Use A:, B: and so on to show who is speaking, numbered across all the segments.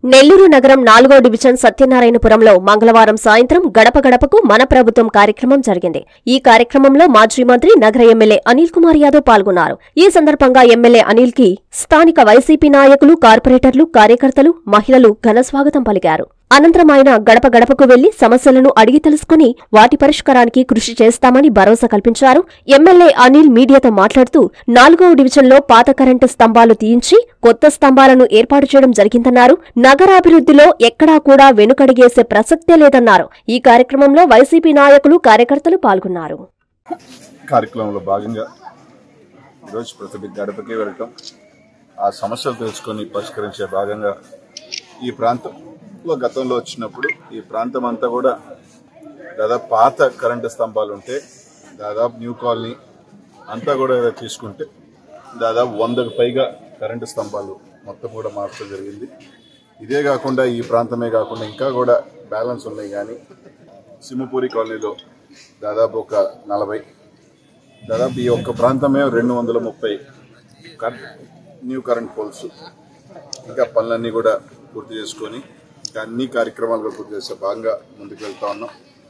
A: నెల్లూరు నగరం నాలుగో డివిజన్ సత్యనారాయణపురంలో మంగళవారం సాయంత్రం గడప గడపకు మన ప్రభుత్వం కార్యక్రమం జరిగింది ఈ కార్యక్రమంలో మాజీ మంత్రి నగర ఎమ్మెల్యే అనిల్ కుమార్ యాదవ్ పాల్గొన్నారు ఈ సందర్భంగా ఎమ్మెల్యే అనిల్ కి స్థానిక వైసీపీ నాయకులు కార్పొరేటర్లు కార్యకర్తలు మహిళలు ఘన స్వాగతం పలికారు అనంతరం ఆయన గడప గడపకు వెళ్లి సమస్యలను అడిగి తెలుసుకుని వాటి పరిష్కారానికి కృషి చేస్తామని భరోసా కల్పించారు ఎమ్మెల్యే అనిల్ మీడియాతో మాట్లాడుతూ నాలుగవ డివిజన్లో పాత కరెంటు స్తంభాలు తీయించి కొత్త స్తంభాలను ఏర్పాటు చేయడం జరిగిందన్నారు నగరాభివృద్ధిలో ఎక్కడా కూడా వెనుకడిగేసే ప్రసక్తే లేదన్నారు ఈ కార్యక్రమంలో వైసీపీ నాయకులు కార్యకర్తలు పాల్గొన్నారు
B: కార్యక్రమంలో భాగంగా ఈరోజు ప్రతి గడపకి వెళ్ళటం ఆ సమస్యలు తెలుసుకొని పరిష్కరించే భాగంగా ఈ ప్రాంతంలో గతంలో వచ్చినప్పుడు ఈ ప్రాంతం అంతా కూడా దాదాపు పాత కరెంటు స్తంభాలు ఉంటే దాదాపు న్యూ కాలనీ అంతా కూడా తీసుకుంటే దాదాపు వందకు పైగా కరెంటు స్తంభాలు మొత్తం కూడా మార్చడం జరిగింది ఇదే కాకుండా ఈ ప్రాంతమే కాకుండా ఇంకా కూడా బ్యాలెన్స్ ఉన్నాయి కానీ సింహపూరి కాలనీలో దాదాపు ఒక నలభై దాదాపు ఈ ఒక్క ప్రాంతమే రెండు వందల ముప్పై కరెంట్ న్యూ కరెంట్ పోల్స్ ఇంకా పనులన్నీ కూడా పూర్తి చేసుకొని ఇంకా అన్ని కార్యక్రమాలు కూడా పూర్తి చేసే భాగంగా ముందుకు వెళ్తా ఉన్నాం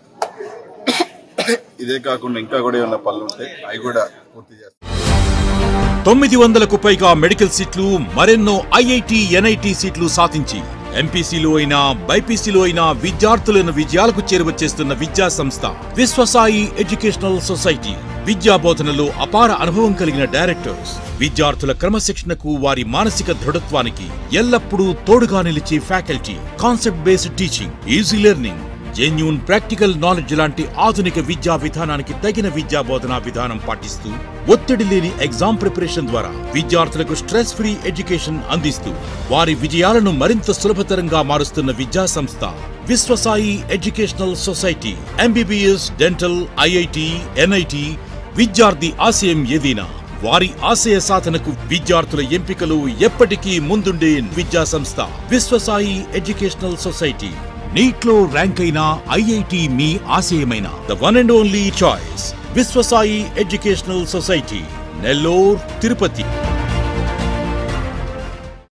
B: ఇదే కాకుండా ఇంకా కూడా ఏమైనా పనులు ఉంటాయి అవి కూడా పూర్తి చేస్తాం
C: తొమ్మిది వందలకు పైగా మెడికల్ సీట్లు మరెన్నో ఐఐటి ఎన్ఐటి సీట్లు సాధించి ఎంపీసీలో అయినా బైపీసీలో అయినా విద్యార్థులను విజయాలకు చేరువచ్చేస్తున్న విద్యా సంస్థ విశ్వసాయి ఎడ్యుకేషనల్ సొసైటీ విద్యా బోధనలో అపార అనుభవం కలిగిన డైరెక్టర్స్ విద్యార్థుల క్రమశిక్షణకు వారి మానసిక దృఢత్వానికి ఎల్లప్పుడూ తోడుగా నిలిచే faculty concept based teaching easy learning genuine practical knowledge లాంటి ఆధునిక విద్యా విధానానికి తగిన విద్యా బోధనా విధానం పాటిస్తూ ఒత్తిడి లేని ఎగ్జామ్ ప్రిపరేషన్ ద్వారా విద్యార్థులకు స్ట్రెస్ ఫ్రీ ఎడ్యుకేషన్ అందిస్తూ వారి విజయాలను మరింత సులభతరంగా మారుస్తున్న విద్యా సంస్థ Vishwasai educational society MBBS dental IIT NIT విద్యార్థి ఆశయం ఏదైనా వారి ఆశయ సాధనకు విద్యార్థుల ఎంపికలు ఎప్పటికీ ముందుండే విద్యా సంస్థ విశ్వసాయి ఎడ్యుకేషనల్ సొసైటీ నీట్లో ర్యాంక్ అయిన ఐఐటి మీ ఆశయమైన the one and only choice Vishwasai educational society Nellore Tirupati